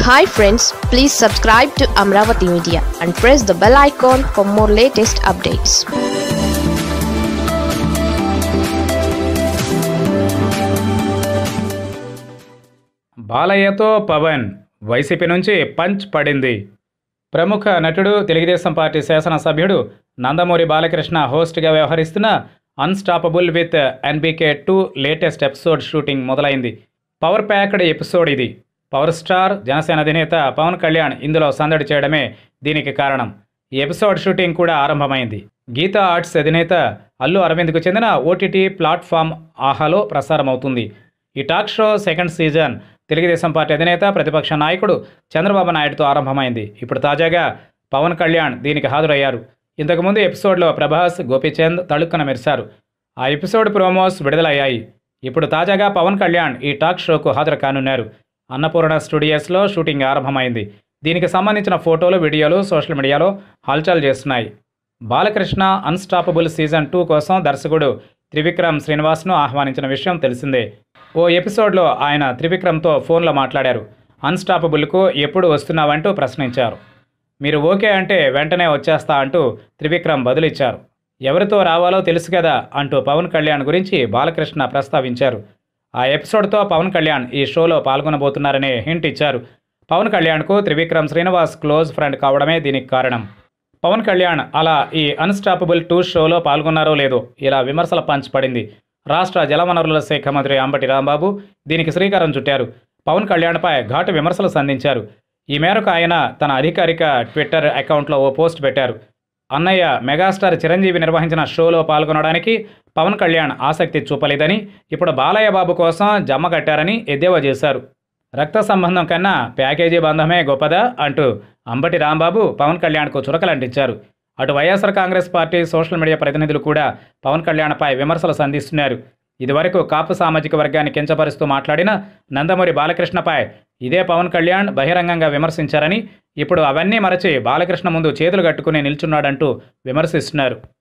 hi friends please subscribe to Amaravati media and press the bell icon for more latest updates బాలయ్యతో Pawan YCP నుంచి punch పడింది ప్రముఖ నటుడు Telugu Desam party శాసనసభ్యుడు నందమూరి బాలకృష్ణ హోస్ట్గా వ్యవహరిస్తున్న unstoppable with NBK two latest episode shooting మొదలైంది పవర్ ప్యాక్డ్ ఎపిసోడ్ ఇది పవర్ స్టార్ జనసేన అధినేత పవన్ కళ్యాణ్ ఇందులో సందడి చేయడమే దీనికి కారణం ఈ ఎపిసోడ్ షూటింగ్ కూడా ఆరంభమైంది గీతా ఆర్ట్స్ అధినేత అల్లు అరవింద్కు చెందిన ఓటీటీ ప్లాట్ఫామ్ ఆహాలో ప్రసారమవుతుంది ఈ talk show second season Telugu Desam party అధినేత ప్రతిపక్ష నాయకుడు చంద్రబాబు నాయుడుతో ఆరంభమైంది ఇప్పుడు తాజాగా పవన్ కళ్యాణ్ దీనికి హాజరయ్యారు ఇంతకుముందు ఎపిసోడ్లో ప్రభాస్ గోపీచంద్ తళుక్కున మెరిశారు ఆ ఎపిసోడ్ ప్రోమోస్ విడుదలయ్యాయి ఇప్పుడు తాజాగా పవన్ కళ్యాణ్ ఈ టాక్ షోకు హాజరు కానున్నారు అన్నపూర్ణ స్టూడియోస్లో షూటింగ్ ఆరంభమైంది దీనికి సంబంధించిన ఫోటోలు వీడియోలు సోషల్ మీడియాలో హల్చల్ చేస్తున్నాయి బాలకృష్ణ అన్స్టాపబుల్ సీజన్ టూ కోసం దర్శకుడు త్రివిక్రమ్ శ్రీనివాస్ను ఆహ్వానించిన విషయం తెలిసిందే ఓ ఎపిసోడ్లో ఆయన త్రివిక్రమ్తో ఫోన్లో మాట్లాడారు అన్స్టాపబుల్కు ఎప్పుడు వస్తున్నావంటూ ప్రశ్నించారు మీరు ఓకే అంటే వెంటనే వచ్చేస్తా అంటూ త్రివిక్రమ్ బదులిచ్చారు ఎవరితో రావాలో తెలుసు కదా అంటూ పవన్ కళ్యాణ్ గురించి బాలకృష్ణ ప్రస్తావించారు ఆ ఎపిసోడ్తో పవన్ కళ్యాణ్ ఈ షోలో పాల్గొనబోతున్నారనే హింట్ ఇచ్చారు పవన్ కళ్యాణ్కు త్రివిక్రమ్ శ్రీనివాస్ క్లోజ్ ఫ్రెండ్ కావడమే దీనికి కారణం పవన్ కళ్యాణ్ అలా ఈ అన్స్టాపబుల్ టూ షోలో పాల్గొన్నారో లేదో ఇలా విమర్శల పంచ్ పడింది రాష్ట్ర జలవనరుల శాఖ మంత్రి అంబటి రాంబాబు దీనికి శ్రీకారం చుట్టారు పవన్ కళ్యాణ్పై ఘాటు విమర్శలు సంధించారు ఈ మేరకు ఆయన తన అధికారిక ట్విట్టర్ అకౌంట్లో ఓ పోస్ట్ పెట్టారు అన్నయ్య మెగాస్టార్ చిరంజీవి నిర్వహించిన షోలో పాల్గొనడానికి పవన్ కళ్యాణ్ ఆసక్తి చూపలేదని ఇప్పుడు బాలయ్య బాబు కోసం జమ్మ కట్టారని ఎద్దేవా చేశారు రక్త సంబంధం కన్నా ప్యాకేజీ బంధమే గొప్పదా అంటూ అంబటి రాంబాబు పవన్ కళ్యాణ్కు చురకలంటించారు అటు YSR Congress party social media ప్రతినిధులు కూడా పవన్ కళ్యాణ్పై విమర్శలు సంధిస్తున్నారు ఇదివరకు కాపు సామాజిక వర్గాన్ని కించపరుస్తూ మాట్లాడిన నందమూరి బాలకృష్ణపై ఇదే పవన్ కళ్యాణ్ బహిరంగంగా విమర్శించారని ఇప్పుడు అవన్నీ మరచి బాలకృష్ణ ముందు చేతులు కట్టుకుని నిల్చున్నాడంటూ విమర్శిస్తున్నారు